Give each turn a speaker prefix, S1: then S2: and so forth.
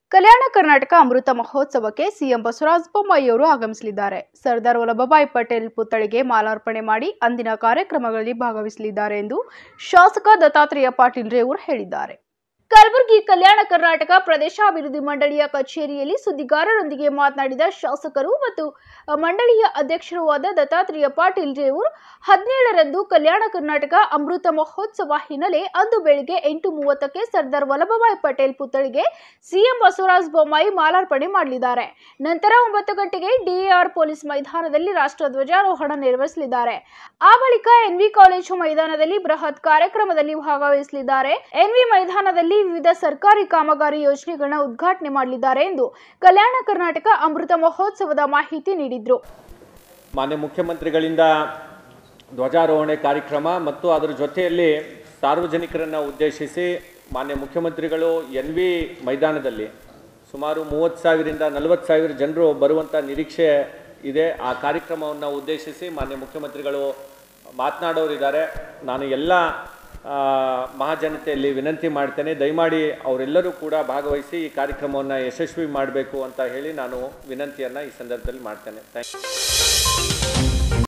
S1: ಕಲ್ಯಾಣ ಕರ್ನಾಟಕ ಅಮೃತ ಮಹೋತ್ಸವಕ್ಕೆ ಸಿಎಂ ಬಸವರಾಜ ಬೊಮ್ಮಾಯಿಯವರು ಆಗಮಿಸಲಿದ್ದಾರೆ ಸರ್ದಾರ್ ವಲ್ಲಭಭಾಯ್ ಪಟೇಲ್ ಪುತ್ಥಳಿಗೆ ಮಾಲಾರ್ಪಣೆ ಮಾಡಿ ಅಂದಿನ ಕಾರ್ಯಕ್ರಮಗಳಲ್ಲಿ ಭಾಗವಹಿಸಲಿದ್ದಾರೆ ಎಂದು ಶಾಸಕ ದತ್ತಾತ್ರೇಯ ಪಾಟೀಲ್ ರೇವೂರ್ ಹೇಳಿದ್ದಾರೆ ಕಲಬುರಗಿ ಕಲ್ಯಾಣ ಕರ್ನಾಟಕ ಪ್ರದೇಶಾಭಿವೃದ್ಧಿ ಮಂಡಳಿಯ ಕಚೇರಿಯಲ್ಲಿ ಸುದ್ದಿಗಾರರೊಂದಿಗೆ ಮಾತನಾಡಿದ ಶಾಸಕರು ಮತ್ತು ಮಂಡಳಿಯ ಅಧ್ಯಕ್ಷರೂ ಆದ ದತ್ತಾತ್ರೇಯ ಪಾಟೀಲ್ ರೇವೂರ್ ಹದಿನೇಳರಂದು ಕಲ್ಯಾಣ ಕರ್ನಾಟಕ ಅಮೃತ ಮಹೋತ್ಸವ ಹಿನ್ನೆಲೆ ಅಂದು ಬೆಳಿಗ್ಗೆ ಎಂಟು ಮೂವತ್ತಕ್ಕೆ ಸರ್ದಾರ್ ವಲ್ಲಭಭಾಯ್ ಪಟೇಲ್ ಪುತ್ಥಳಿಗೆ ಸಿಎಂ ಬಸವರಾಜ ಬೊಮ್ಮಾಯಿ ಮಾಲಾರ್ಪಣೆ ಮಾಡಲಿದ್ದಾರೆ ನಂತರ ಒಂಬತ್ತು ಗಂಟೆಗೆ ಡಿಎಆರ್ ಪೊಲೀಸ್ ಮೈದಾನದಲ್ಲಿ ರಾಷ್ಟ್ರ ಧ್ವಜಾರೋಹಣ ನೆರವೇರಿಸಲಿದ್ದಾರೆ ಆ ಬಳಿಕ ಎನ್ವಿ ಕಾಲೇಜು ಮೈದಾನದಲ್ಲಿ ಬೃಹತ್ ಕಾರ್ಯಕ್ರಮದಲ್ಲಿ ಭಾಗವಹಿಸಲಿದ್ದಾರೆ ಎನ್ವಿ ಮೈದಾನದಲ್ಲಿ ವಿವಿಧ ಸರ್ಕಾರಿ ಕಾಮಗಾರಿ ಯೋಜನೆಗಳನ್ನ ಉದ್ಘಾಟನೆ ಮಾಡಲಿದ್ದಾರೆ ಎಂದು ಕಲ್ಯಾಣ ಕರ್ನಾಟಕ ಅಮೃತ ಮಹೋತ್ಸವದ ಮಾಹಿತಿ ನೀಡಿದ್ರು
S2: ಮಾನ್ಯ ಮುಖ್ಯಮಂತ್ರಿಗಳಿಂದ ಧ್ವಜಾರೋಹಣೆ ಕಾರ್ಯಕ್ರಮ ಮತ್ತು ಅದರ ಜೊತೆಯಲ್ಲಿ ಸಾರ್ವಜನಿಕರನ್ನು ಉದ್ದೇಶಿಸಿ ಮಾನ್ಯ ಮುಖ್ಯಮಂತ್ರಿಗಳು ಎನ್ ವಿ ಮೈದಾನದಲ್ಲಿ ಸುಮಾರು ಮೂವತ್ತು ಸಾವಿರದಿಂದ ನಲವತ್ತು ಸಾವಿರ ಜನರು ಬರುವಂಥ ನಿರೀಕ್ಷೆ ಇದೆ ಆ ಕಾರ್ಯಕ್ರಮವನ್ನು ಉದ್ದೇಶಿಸಿ ಮಾನ್ಯ ಮುಖ್ಯಮಂತ್ರಿಗಳು ಮಾತನಾಡೋರಿದ್ದಾರೆ ನಾನು ಎಲ್ಲ ಆ, ಮಹಾಜನತೆಯಲ್ಲಿ ವಿನಂತಿ ಮಾಡ್ತೇನೆ ದಯಮಾಡಿ ಅವರೆಲ್ಲರೂ ಕೂಡ ಭಾಗವಹಿಸಿ ಈ ಕಾರ್ಯಕ್ರಮವನ್ನು ಯಶಸ್ವಿ ಮಾಡಬೇಕು ಅಂತ ಹೇಳಿ ನಾನು ವಿನಂತಿಯನ್ನು ಈ ಸಂದರ್ಭದಲ್ಲಿ ಮಾಡ್ತೇನೆ ಥ್ಯಾಂಕ್ ಯು